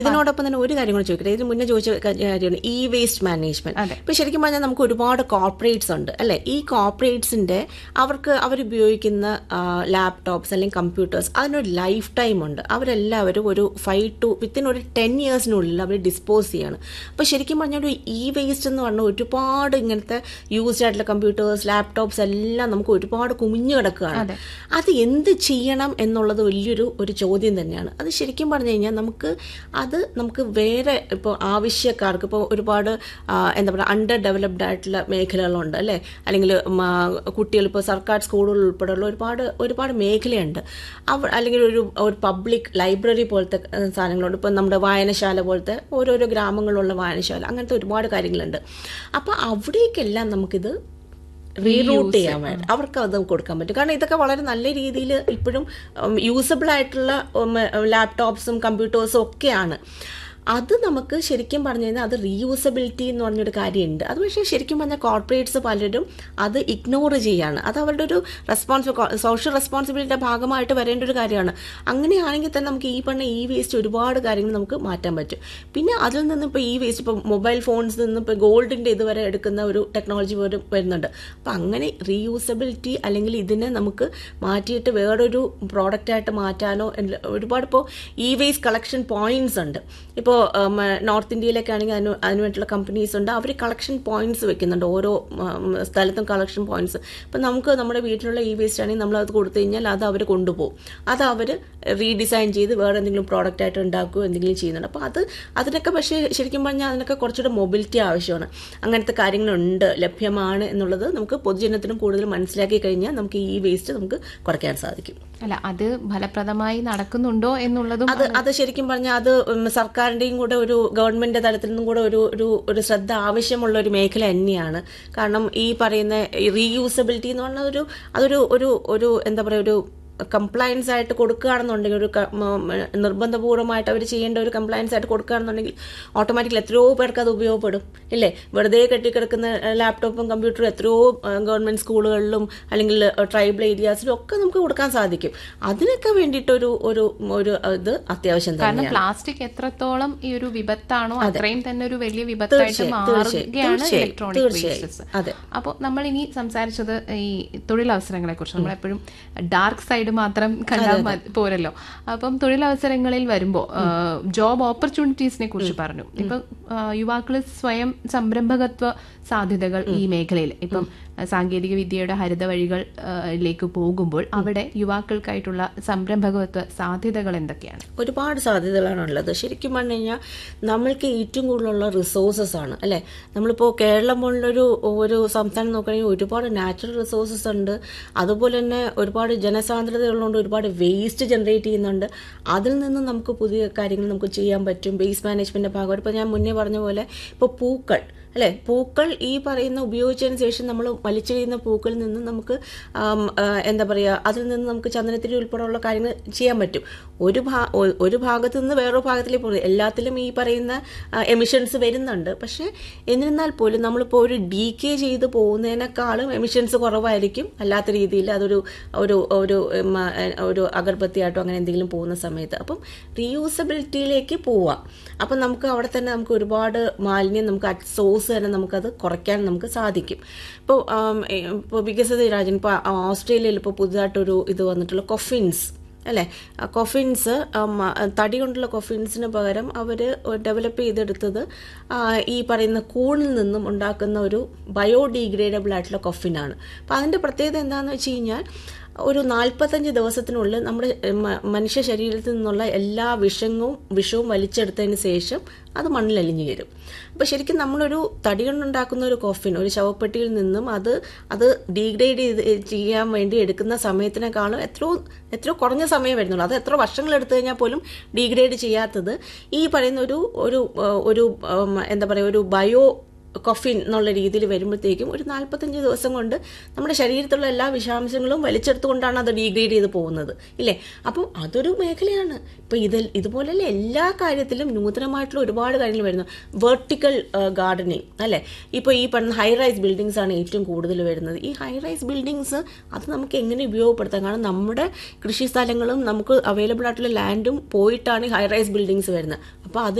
ഇതിനോടൊപ്പം തന്നെ ഒരു കാര്യം കൂടെ ചോദിക്കട്ടെ ഇതിന് മുന്നേ ചോദിച്ച കാര്യമാണ് ഇ വേസ്റ്റ് മാനേജ്മെന്റ് അതെ. ഇപ്പൊ ശരിക്കും പറഞ്ഞാൽ നമുക്ക് ഒരുപാട് കോർപ്പറേറ്റ്സ് ഉണ്ട് അല്ലെ ഈ കോർപ്പറേറ്റ്സിന്റെ അവർക്ക് അവരുപയോഗിക്കുന്ന ലാപ്ടോപ്സ് അല്ലെങ്കിൽ കമ്പ്യൂട്ടേഴ്സ് അതിനൊരു ലൈഫ് ടൈം ഉണ്ട് അവരെല്ലാവരും ഒരു ഫൈവ് ടു വിത്തിൻ ഒരു ടെൻ ഇയേഴ്സിനുള്ളിൽ അവർ ഡിസ്പോസ് ചെയ്യാണ് അപ്പോൾ ശരിക്കും പറഞ്ഞാൽ ഒരു ഇ വേസ്റ്റ് എന്ന് പറഞ്ഞാൽ ഒരുപാട് ഇങ്ങനത്തെ യൂസ്ഡ് ആയിട്ടുള്ള കമ്പ്യൂട്ടേഴ്സ് ലാപ്ടോപ്സ് എല്ലാം നമുക്ക് ഒരുപാട് കുമിഞ്ഞു കിടക്കുകയാണ് അത് എന്ത് ചെയ്യണം എന്നുള്ളത് വലിയൊരു ഒരു ചോദ്യം തന്നെയാണ് അത് ശരിക്കും പറഞ്ഞു കഴിഞ്ഞാൽ നമുക്ക് അത് നമുക്ക് വേറെ ഇപ്പോൾ ആവശ്യക്കാർക്ക് ഇപ്പോൾ ഒരുപാട് ആ, എന്താ പറയുക അണ്ടർ ഡെവലപ്ഡ് ആയിട്ടുള്ള മേഖലകളുണ്ട് അല്ലേ അല്ലെങ്കിൽ കുട്ടികൾ ഇപ്പോൾ സർക്കാർ സ്കൂളുകൾ ഉൾപ്പെടെയുള്ള ഒരുപാട് ഒരുപാട് മേഖലയുണ്ട് അവ അല്ലെങ്കിൽ ഒരു ഒരു പബ്ലിക് ലൈബ്രറി പോലത്തെ ഏഹ്, സാധനങ്ങളുണ്ട് ഇപ്പം നമ്മുടെ വായനശാല പോലത്തെ ഓരോരോ ഗ്രാമങ്ങളിലുള്ള വായനശാല അങ്ങനത്തെ ഒരുപാട് കാര്യങ്ങളുണ്ട് അപ്പോൾ അവിടേക്കെല്ലാം നമുക്കിത് റീറൂട്ട് ചെയ്യാൻ വേണ്ടി അവർക്ക് അത് കൊടുക്കാൻ പറ്റും കാരണം ഇതൊക്കെ വളരെ നല്ല രീതിയിൽ ഇപ്പോഴും യൂസബിൾ ആയിട്ടുള്ള ലാപ്ടോപ്സും കമ്പ്യൂട്ടേഴ്സും ഒക്കെയാണ് അത് നമുക്ക് ശരിക്കും പറഞ്ഞു കഴിഞ്ഞാൽ അത് റീയൂസബിലിറ്റി എന്ന് പറഞ്ഞൊരു കാര്യമുണ്ട് അത് പക്ഷേ ശരിക്കും പറഞ്ഞാൽ കോർപ്പറേറ്റ്സ് പലരും അത് ഇഗ്നോർ ചെയ്യാണ് അത് അവരുടെ ഒരു റെസ്പോൺസ് സോഷ്യൽ റെസ്പോൺസിബിലിറ്റിയുടെ ഭാഗമായിട്ട് വരേണ്ട ഒരു കാര്യമാണ് അങ്ങനെയാണെങ്കിൽ തന്നെ നമുക്ക് ഈ പറഞ്ഞ ഈ വേസ്റ്റ് ഒരുപാട് കാര്യങ്ങൾ നമുക്ക് മാറ്റാൻ പറ്റും പിന്നെ അതിൽ നിന്ന് ഇപ്പോൾ ഈ വേസ്റ്റ് ഇപ്പോൾ മൊബൈൽ ഫോൺസിൽ നിന്ന് ഇപ്പോൾ ഗോൾഡിൻ്റെ ഇതുവരെ എടുക്കുന്ന ഒരു ടെക്നോളജി പോലും വരുന്നുണ്ട് അപ്പം അങ്ങനെ റീയൂസബിലിറ്റി അല്ലെങ്കിൽ ഇതിനെ നമുക്ക് മാറ്റിയിട്ട് വേറൊരു പ്രോഡക്റ്റായിട്ട് മാറ്റാനോ എല്ല- ഒരുപാട് ഇപ്പോൾ ഇ വേസ്റ്റ് കളക്ഷൻ പോയിന്റ്സ് ഉണ്ട് ഇപ്പോൾ നോർത്ത് ഇന്ത്യയിലൊക്കെ ആണെങ്കിൽ അതിന് അതിന് വേണ്ടിയിട്ടുള്ള കമ്പനീസ് ഉണ്ട് അവർ കളക്ഷൻ പോയിന്റ്സ് വെക്കുന്നുണ്ട് ഓരോ ഉം, സ്ഥലത്തും കളക്ഷൻ പോയിന്റ്സ് ഇപ്പം നമുക്ക് നമ്മുടെ വീട്ടിലുള്ള ഇ വേസ്റ്റ് ആണെങ്കിൽ നമ്മൾ അത് കൊടുത്തു കഴിഞ്ഞാൽ അത് അവർ കൊണ്ടുപോകും അത് അവർ റീഡിസൈൻ ചെയ്ത് വേറെ എന്തെങ്കിലും പ്രോഡക്റ്റ് ആയിട്ട് ഉണ്ടാക്കുകയോ എന്തെങ്കിലും ചെയ്യുന്നുണ്ട് അപ്പോൾ അത് അതിനൊക്കെ പക്ഷേ ശരിക്കും പറഞ്ഞാൽ അതിനൊക്കെ കുറച്ചുകൂടെ മൊബിലിറ്റി ആവശ്യമാണ് അങ്ങനത്തെ കാര്യങ്ങളുണ്ട് ലഭ്യമാണ് എന്നുള്ളത് നമുക്ക് പൊതുജനത്തിനും കൂടുതൽ മനസ്സിലാക്കി കഴിഞ്ഞാൽ നമുക്ക് ഈ വേസ്റ്റ് നമുക്ക് കുറയ്ക്കാൻ സാധിക്കും അല്ല അത് ഫലപ്രദമായി നടക്കുന്നുണ്ടോ എന്നുള്ളതും അത് അത് ശരിക്കും പറഞ്ഞാൽ അത് ഉം, സർക്കാരിന്റെയും കൂടെ ഒരു ഗവൺമെന്റ് തലത്തിൽ നിന്നും കൂടെ ഒരു ഒരു ഒരു ശ്രദ്ധ ആവശ്യമുള്ള ഒരു മേഖല തന്നെയാണ് കാരണം ഈ പറയുന്ന റീയൂസബിലിറ്റി എന്ന് പറഞ്ഞ ഒരു അതൊരു ഒരു ഒരു എന്താ പറയുക ഒരു കംപ്ലയൻസ് ആയിട്ട് കൊടുക്കുകയാണെന്നുണ്ടെങ്കിൽ ഒരു ക- മ- മ- നിർബന്ധപൂർവ്വമായിട്ട് അവർ ചെയ്യേണ്ട ഒരു കംപ്ലയൻസ് ആയിട്ട് കൊടുക്കുകയാണെന്നുണ്ടെങ്കിൽ ഓട്ടോമാറ്റിക്കലി എത്രയോ പേർക്ക് അത് ഉപയോഗപ്പെടും ഇല്ലേ വെറുതെ കെട്ടിക്കിടക്കുന്ന ലാപ്ടോപ്പും കമ്പ്യൂട്ടറും എത്രയോ ഗവൺമെന്റ് സ്കൂളുകളിലും അല്ലെങ്കിൽ ട്രൈബൽ ഏരിയാസിലും ഒക്കെ നമുക്ക് കൊടുക്കാൻ സാധിക്കും അതിനൊക്കെ വേണ്ടിയിട്ടൊരു ഒരു ഒരു ഇത് അത്യാവശ്യം കാരണം തന്നെയാണ് പ്ലാസ്റ്റിക് എത്രത്തോളം ഈ ഒരു വിപത്താണോ അത്രയും തന്നെ ഒരു വലിയ വിപത്തായിട്ട് തീർച്ചയായും, മാറുകയാണ് തീർച്ചയായും, ഇലക്ട്രോണിക് തീർച്ചയായും. വേസ്റ്റസ് അതെ. അപ്പോൾ നമ്മൾ ഇനി സംസാരിച്ചത് ഈ തൊഴിലവസരങ്ങളെ കുറിച്ച് നമ്മളെപ്പോഴും ഡാർക്ക് സൈഡ് മാത്രം കണ്ടാൽ മതി- പോരല്ലോ അപ്പം തൊഴിലവസരങ്ങളിൽ വരുമ്പോൾ ജോബ് ഓപ്പർച്യൂണിറ്റീസിനെ കുറിച്ച് പറഞ്ഞു ഇപ്പം യുവാക്കൾ സ്വയം സംരംഭകത്വ സാധ്യതകൾ ഈ മേഖലയിൽ ഇപ്പം സാങ്കേതിക വിദ്യയുടെ ഹരിത വഴികളിലേക്ക് പോകുമ്പോൾ അവിടെ യുവാക്കൾക്കായിട്ടുള്ള സംരംഭകത്വ സാധ്യതകൾ എന്തൊക്കെയാണ് ഒരുപാട് സാധ്യതകളാണ് ഉള്ളത് ശരിക്കും പറഞ്ഞു കഴിഞ്ഞാൽ നമ്മൾക്ക് ഏറ്റവും കൂടുതലുള്ള റിസോഴ്സസ് ആണ് അല്ലെ നമ്മളിപ്പോൾ കേരളം പോലുള്ളൊരു ഒരു സംസ്ഥാനം നോക്കുകയാണെങ്കിൽ ഒരുപാട് നാച്ചുറൽ റിസോഴ്സസ് ഉണ്ട് അതുപോലെ തന്നെ ഒരുപാട് ജനസാന്ദ്രത ഉള്ളതുകൊണ്ട് ഒരുപാട് വേസ്റ്റ് ജനറേറ്റ് ചെയ്യുന്നുണ്ട് അതിൽ നിന്ന് നമുക്ക് പുതിയ കാര്യങ്ങൾ നമുക്ക് ചെയ്യാൻ പറ്റും വേസ്റ്റ് മാനേജ്മെന്റിന്റെ ഭാഗമായിട്ട് ഇപ്പോൾ ഞാൻ മുന്നേ പറഞ്ഞ പോലെ ഇപ്പോൾ പൂക്കൾ അല്ലെ പൂക്കൾ ഈ പറയുന്ന ഉപയോഗിച്ചതിന് ശേഷം നമ്മൾ വലിച്ചെറിയുന്ന പൂക്കളിൽ നിന്ന് നമുക്ക് ആം, ആ, എന്താ പറയുക അതിൽ നിന്ന് നമുക്ക് ചന്ദനത്തിരി ഉൾപ്പെടെയുള്ള കാര്യങ്ങൾ ചെയ്യാൻ പറ്റും ഒരു ഭാ ഒ- ഒരു ഭാഗത്ത് നിന്ന് വേറൊരു ഭാഗത്തിലേക്ക് പോകുന്നത് എല്ലാത്തിലും ഈ പറയുന്ന എമിഷൻസ് വരുന്നുണ്ട് പക്ഷേ എന്നിരുന്നാൽ പോലും നമ്മളിപ്പോൾ ഒരു ഡി കെ ചെയ്ത് പോകുന്നതിനേക്കാളും എമിഷൻസ് കുറവായിരിക്കും അല്ലാത്ത രീതിയിൽ അതൊരു ഒരു ഒരു ഉം, ആ, ഒരു അഗർബത്തിയായിട്ടോ അങ്ങനെ എന്തെങ്കിലും പോകുന്ന സമയത്ത് അപ്പം റീയൂസബിലിറ്റിയിലേക്ക് പോവാം അപ്പം നമുക്ക് അവിടെ തന്നെ നമുക്ക് ഒരുപാട് മാലിന്യം നമുക്ക് അറ്റ് സോഴ്സ് തന്നെ നമുക്കത് കുറയ്ക്കാൻ നമുക്ക് സാധിക്കും ഇപ്പോൾ ഇപ്പോൾ വികസിത രാജ്യം ഇപ്പോൾ ഓസ്ട്രേലിയയിൽ ഇപ്പോൾ പുതുതായിട്ടൊരു ഇത് വന്നിട്ടുള്ള കൊഫിൻസ് അല്ലേ ആ കൊഫിൻസ് ഉം, ആ, തടി കൊണ്ടുള്ള കൊഫിൻസിന് പകരം അവർ ഡെവലപ്പ് ചെയ്തെടുത്തത് ആ, ഈ പറയുന്ന കൂണിൽ നിന്നും ഉണ്ടാക്കുന്ന ഒരു ബയോഡീഗ്രേഡബിൾ ആയിട്ടുള്ള കൊഫിനാണ് അപ്പോൾ അതിൻ്റെ പ്രത്യേകത എന്താണെന്ന് വെച്ച് കഴിഞ്ഞാൽ ഒരു നാൽപ്പത്തഞ്ച് ദിവസത്തിനുള്ളിൽ നമ്മുടെ മ- മനുഷ്യ ശരീരത്തിൽ നിന്നുള്ള എല്ലാ വിഷങ്ങവും വിഷവും വലിച്ചെടുത്തതിന് ശേഷം അത് മണ്ണിൽ അലിഞ്ഞു ചേരും അപ്പോൾ ശരിക്കും നമ്മളൊരു തടി കൊണ്ടുണ്ടാക്കുന്ന ഒരു കോഫിൻ ഒരു ശവപ്പെട്ടിയിൽ നിന്നും അത് അത് ഡീഗ്രേഡ് ചെയ്ത് ചെയ്യാൻ വേണ്ടി എടുക്കുന്ന സമയത്തിനേക്കാളും എത്രയോ എത്രയോ കുറഞ്ഞ സമയം വരുന്നുള്ളൂ അത് എത്ര വർഷങ്ങൾ എടുത്തു കഴിഞ്ഞാൽ പോലും ഡീഗ്രേഡ് ചെയ്യാത്തത് ഈ പറയുന്ന ഒരു ഒരു ഏഹ്, ഒരു ഉം, എന്താ പറയുക ഒരു ബയോ കൊഫിൻ എന്നുള്ള രീതിയിൽ വരുമ്പോഴത്തേക്കും ഒരു നാൽപ്പത്തഞ്ച് ദിവസം കൊണ്ട് നമ്മുടെ ശരീരത്തിലുള്ള എല്ലാ വിഷാംശങ്ങളും വലിച്ചെടുത്തുകൊണ്ടാണ് അത് ഡീഗ്രേഡ് ചെയ്ത് പോകുന്നത് ഇല്ലേ അപ്പം അതൊരു മേഖലയാണ് ഇപ്പം ഇതിൽ ഇതുപോലെയുള്ള എല്ലാ കാര്യത്തിലും നൂതനമായിട്ടുള്ള ഒരുപാട് കാര്യങ്ങൾ വരുന്നു വെർട്ടിക്കൽ ഗാർഡനിങ് അല്ലേ ഇപ്പോൾ ഈ പറഞ്ഞ ഹൈ റൈസ് ബിൽഡിങ്സ് ആണ് ഏറ്റവും കൂടുതൽ വരുന്നത് ഈ ഹൈ റൈസ് ബിൽഡിങ്സ് അത് നമുക്ക് എങ്ങനെ ഉപയോഗപ്പെടുത്താം കാരണം നമ്മുടെ കൃഷി സ്ഥലങ്ങളും നമുക്ക് അവൈലബിൾ ആയിട്ടുള്ള ലാൻഡും പോയിട്ടാണ് ഈ ഹൈ റൈസ് ബിൽഡിങ്സ് വരുന്നത് അപ്പോൾ അത്